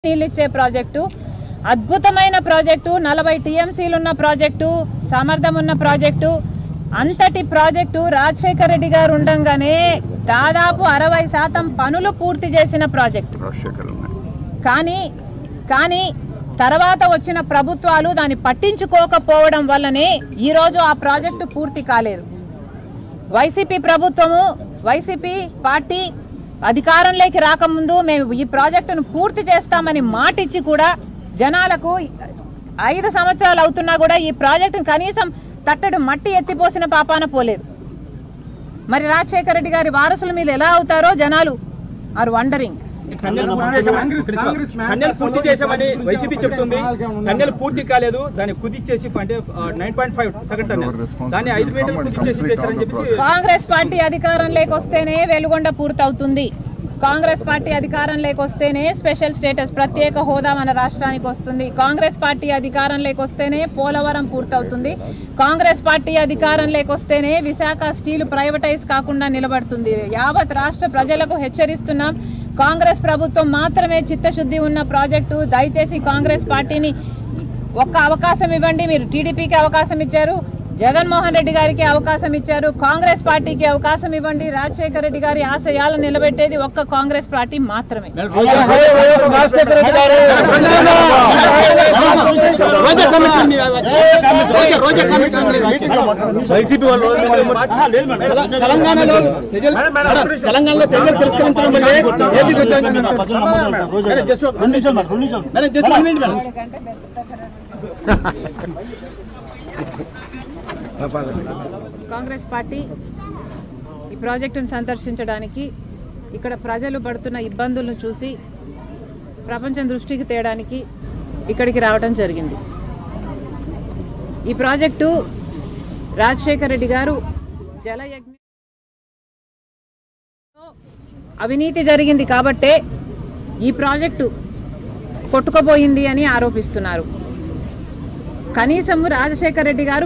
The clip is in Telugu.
నీళ్ళిచ్చే ప్రాజెక్టు అద్భుతమైన ప్రాజెక్టు నలభై టీఎంసీలు ఉన్న ప్రాజెక్టు సామర్థ్యం ఉన్న ప్రాజెక్టు అంతటి ప్రాజెక్టు రాజశేఖర రెడ్డి గారు ఉండంగానే దాదాపు అరవై శాతం పనులు పూర్తి చేసిన ప్రాజెక్టు రాజశేఖర్ ఉన్నాయి కానీ కానీ తర్వాత వచ్చిన ప్రభుత్వాలు దాన్ని పట్టించుకోకపోవడం వల్లనే ఈరోజు ఆ ప్రాజెక్టు పూర్తి కాలేదు వైసీపీ ప్రభుత్వము వైసీపీ పార్టీ అధికారంలోకి రాకముందు మేము ఈ ప్రాజెక్టును పూర్తి చేస్తామని మాటిచ్చి కూడా జనాలకు ఐదు సంవత్సరాలు అవుతున్నా కూడా ఈ ప్రాజెక్టును కనీసం తట్టడు మట్టి ఎత్తిపోసిన పాపాన పోలేదు మరి రాజశేఖర రెడ్డి గారి వారసులు మీరు ఎలా అవుతారో జనాలు ఆర్ వండరింగ్ కన్యలు పూర్తి చేసామని కన్యలు పూర్తి చేసామని వైసీపీ చెప్తుంది కన్యలు పూర్తి కాలేదు దాన్ని కుదిచ్చేసి అంటే nine point five second tunnel దాన్ని ఐదు మీటర్లు కుదిచ్చేసి చేశారని చెప్పేసి కాంగ్రెస్ పార్టీ అధికారం లేకొస్తేనే వెలుగొండ పూర్తవుతుంది కాంగ్రెస్ పార్టీ అధికారం లేకొస్తేనే స్పెషల్ స్టేటస్ ప్రత్యేక హోదా మన రాష్ట్రానికి వస్తుంది కాంగ్రెస్ పార్టీ అధికారం లేకొస్తేనే పోలవరం పూర్తవుతుంది కాంగ్రెస్ పార్టీ అధికారం లేకొస్తేనే విశాఖ స్టీల్ ప్రైవేటైజ్ కాకుండా నిలబడుతుంది యావత్ రాష్ట్ర ప్రజలకు హెచ్చరిస్తున్నాం కాంగ్రెస్ ప్రభుత్వం మాత్రమే చిత్తశుద్ధి ఉన్న ప్రాజెక్టు దయచేసి కాంగ్రెస్ పార్టీని ఒక్క అవకాశం ఇవ్వండి మీరు టీడీపీకి అవకాశం ఇచ్చారు జగన్మోహన్ రెడ్డి గారికి అవకాశం ఇచ్చారు కాంగ్రెస్ పార్టీకి అవకాశం ఇవ్వండి రాజశేఖర రెడ్డి గారి ఆశయాలను నిలబెట్టేది ఒక్క కాంగ్రెస్ పార్టీ మాత్రమే వైసీపీ వాళ్ళు తెలంగాణలో ప్రజలు- తెలంగాణలో ప్రజలు తిరస్కరించడం వల్లే ఏపీకి వచ్చారు. మేడం, just ఒక- madam, just one minute, madam. Congress party ఈ ప్రాజెక్టును సందర్శించడానికి ఇక్కడ ప్రజలు పడుతున్న ఇబ్బందులను చూసి ప్రపంచం దృష్టికి తేయడానికి ఇక్కడికి రావడం జరిగింది ఈ ప్రాజెక్టు రాజశేఖర రెడ్డి గారు జలయజ్ఞ అవినీతి జరిగింది కాబట్టే ఈ ప్రాజెక్టు కొట్టుకుపోయింది అని ఆరోపిస్తున్నారు కనీసము రాజశేఖర రెడ్డి గారు